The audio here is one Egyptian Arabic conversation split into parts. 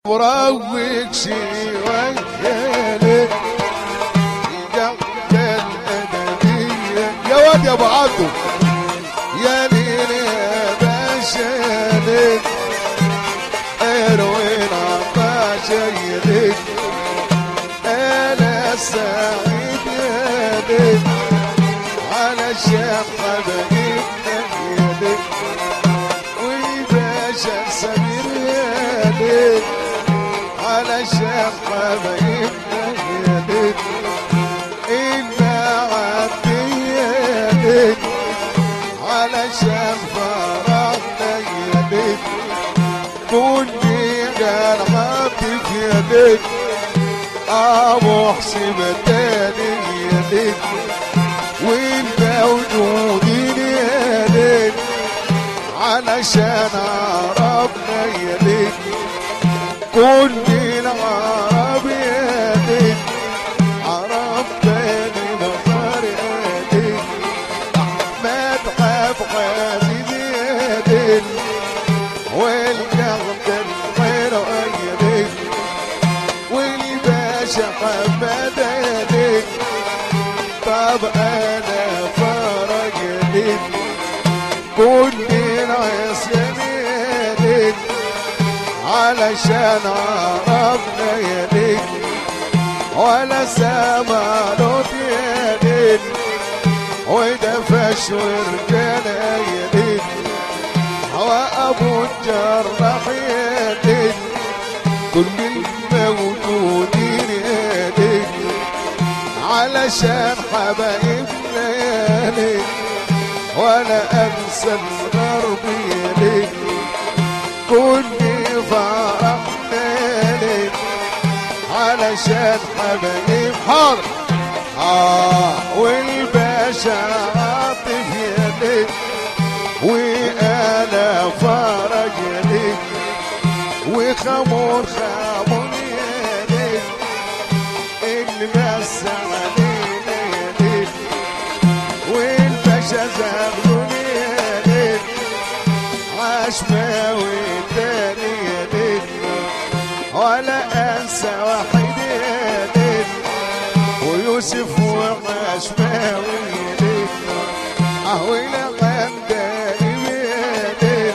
وراويك شي ويلك يا واد يا ابو عبدو يا ليل يا باشا اروين عطاشيلك انا سعيد يا ليل على الشيخ حبايبنا يا ليل والباشا سمير يا ليل على الشيخ حبايبنا يا ليل إلا عبدي يا ليل على الشيخ فرحنا يا ليل كوني قال عبدك يا ليل ابو حسين تاني يا ليل والموجودين يا ليل علشان عربنا يا ليل كل العرب يا ليل عرب تاني مطار يا ليل احمد عبد عزيز يا ليل والقلب الخير يا ليل والباشا حمد يا ليل طب انا فرج ليل كل العصيان يا ليل علشان عرفنا يا ليل ولا سمالوت يا ليل ودفش ورجانا يا ليل وابو الجراح يا ليل كل الموجودين يا ليل علشان حبايبنا يا ليل ولا انسى الغرب يا ليل كل فرحنا يا ليل علشان حبايب حاضر اه والباشا عاطف يا ليل وانا فرج يا ليل وخمور خمور يا ليل المس علينا يا ليل والباشا زغلول يا ليل عشماوي تاني يا ليل ولا انسى واحد يا ليل ويوسف وعشماوي يا ليل اهوينا غنداني يا ليل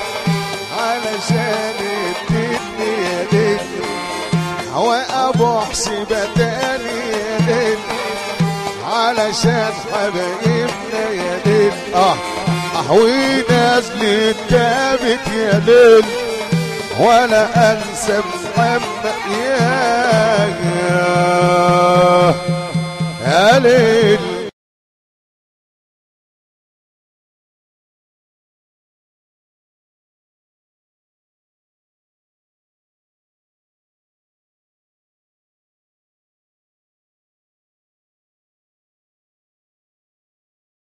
علشان الدين يا ليل وابو حسيبة تاني يا ليل علشان حبايبنا يا ليل اه احوي نازل الثابت يا ليل ولا انسى محمد يا يا, يا ليل